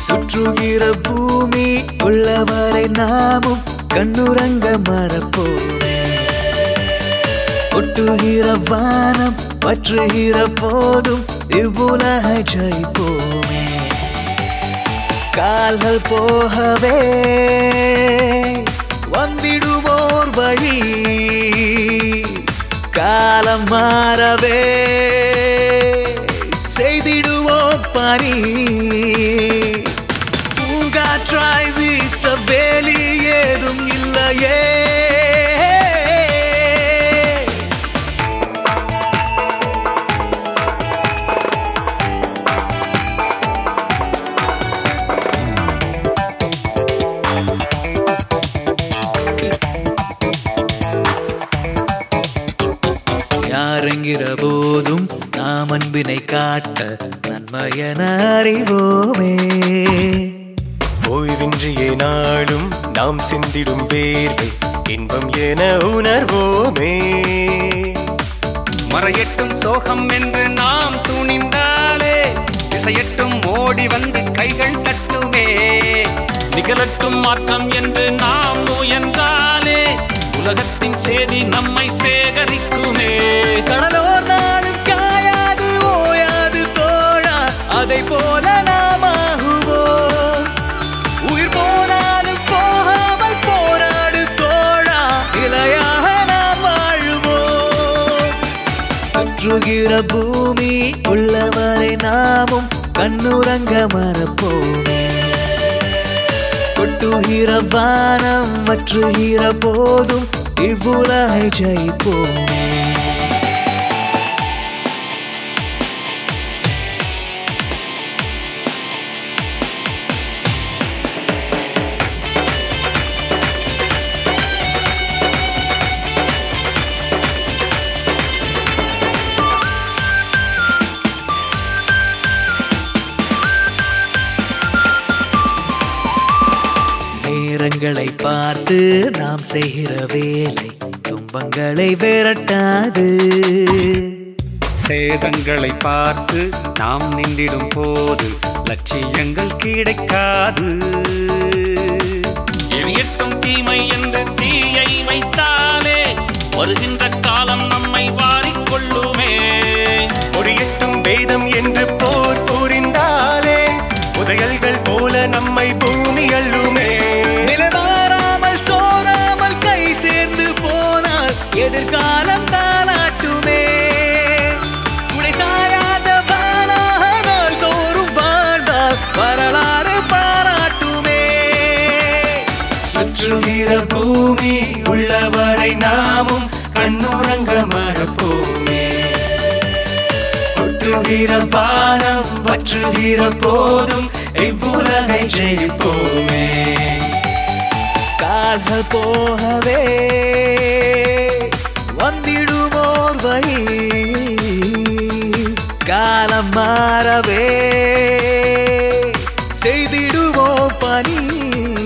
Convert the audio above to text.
சுற்றுகிற பூமி உள்ளவரை நாமும் கண்ணுறங்க மறப்போமே ஒட்டுகிற வானம் பற்றுகிற போதும் இவ்வுலக ஜெயிப்போமே கால்கள் போகவே வந்திடுவோர் வழி காலம் மாறவே செய்திடுவோம் பணி பூங்காற்றாய் வீச வேலி ஏதும் இல்லையே யாரெங்கிற போதும் நாம் அன்பினை காட்ட நன்மையன அறிவோமே ஓய்வின்றியே நாளும் நாம் சிந்திடும் வேர்வை இன்பம் என உணர்வோமே மறையட்டும் சோகம் என்று நாம் துணிந்தாலே திசையட்டும் ஓடி வந்து கைகள் தட்டுமே நிகழட்டும் மாற்றம் என்று நாம் முயன்றாலே உலகத்தின் செய்தி நம்மை சேகரிக்குமே கடலோர் நாளும் காயாது ஓயாது தோழா அதை போல நாம் ஆகுவோம் உயிர் போனாலும் போகாமல் போராடு தோழா நிலையாக நாம் வாழுவோம் சுற்றுகிற பூமி உள்ளவரை நாமும் கண்ணுறங்க மறப்போமே கொட்டுகிற வானம் மற்றுகிற போதும் இவ்வுலகை ஜெயிப்போமே நேரங்களை பார்த்து நாம் செய்கிற வேலை துன்பங்களை விரட்டாது சேதங்களை பார்த்து நாம் நின்றிடும் போது லட்சியங்கள் கிடைக்காது எரியட்டும் தீமை என்று தீயை வைத்தாலே வருகின்ற காலம் நம்மை வாரிக்கொள்ளுமே ஒடியட்டும் வேதம் என்று போர் புரிந்தாலே புதையல்கள் போல நம்மை பூமி அள்ளுமே நிலமாறாமல் சோறாமல் கை சேர்ந்து போனால் எதிர்காலம் தாளாட்டுமே துணை சாயாத வானாக நாள் தோறும் வாழ்ந்தால் வரலாறு பாராட்டுமே சுற்றுகிற பூமி உள்ளவரை நாமும் கண்ணுறங்க மறப்போமே ஒட்டுகிற வானம் வற்றுகிற போதும் இவ்வுலகை ஜெயிப்போமே கால்கள் போகவே வந்திடுவோர் வழி காலம் மாறவே செய்திடுவோம் பணி